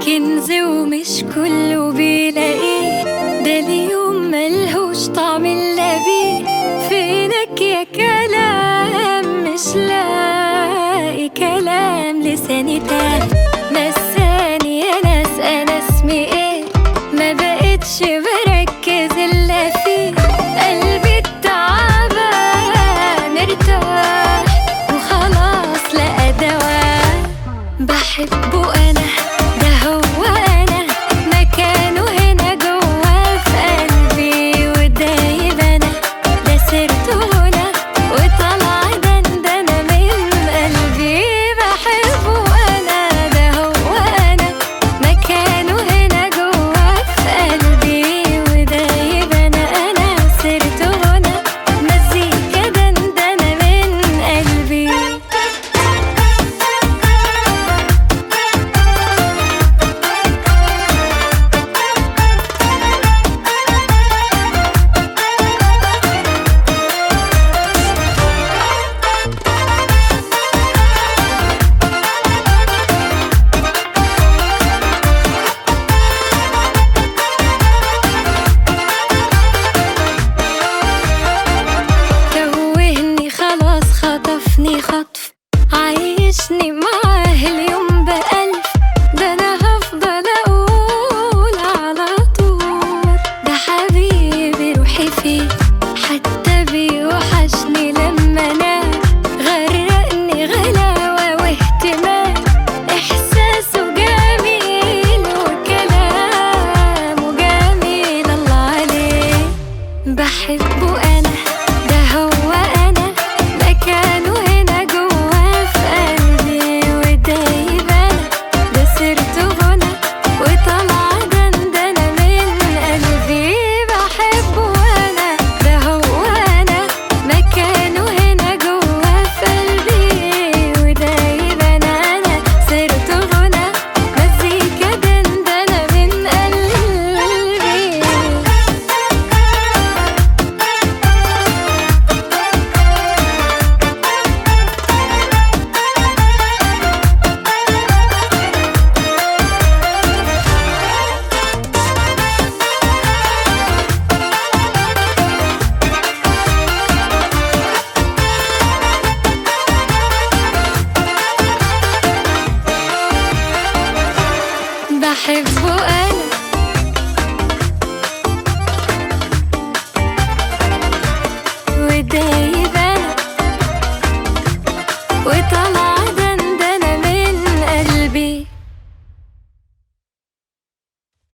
كنز ومش كله بيلاقيه ده اليوم ملهوش طعم الا بيه فينك يا كلام مش لاقي كلام لساني تاه نساني يا ناس انا اسمي ايه ما بقتش بركز الا فيه قلبي التعبان ارتاح وخلاص لقى دواء بحبه انا ده هو انا مكانه هنا جوا في قلبي ودايب انا ده سرته هنا وطلع دندنة من قلبي بحبه انا ده هو انا مكانه هنا جوا في قلبي ودايب انا انا سرته هنا مزيكا دندنة من قلبي توهني خلاص خطفني خطف عايشني معاه اليوم بألف ده أنا هفضل أقول على طول ده حبيبي روحي فيه حتى بيوحشني لما أنام غرقني غلاوة واهتمام إحساسه جميل وكلامه جميل الله عليه بحبه أنا ده هو أنا مكانه هنا جوا في قلبي ودايب أنا ده سرته هنا وطلع دندنة من قلبي بحبه أنا ده هو أنا مكانه هنا جوا في قلبي ودايب أنا أنا سرته هنا مزيكا دندنة من قلبي بحب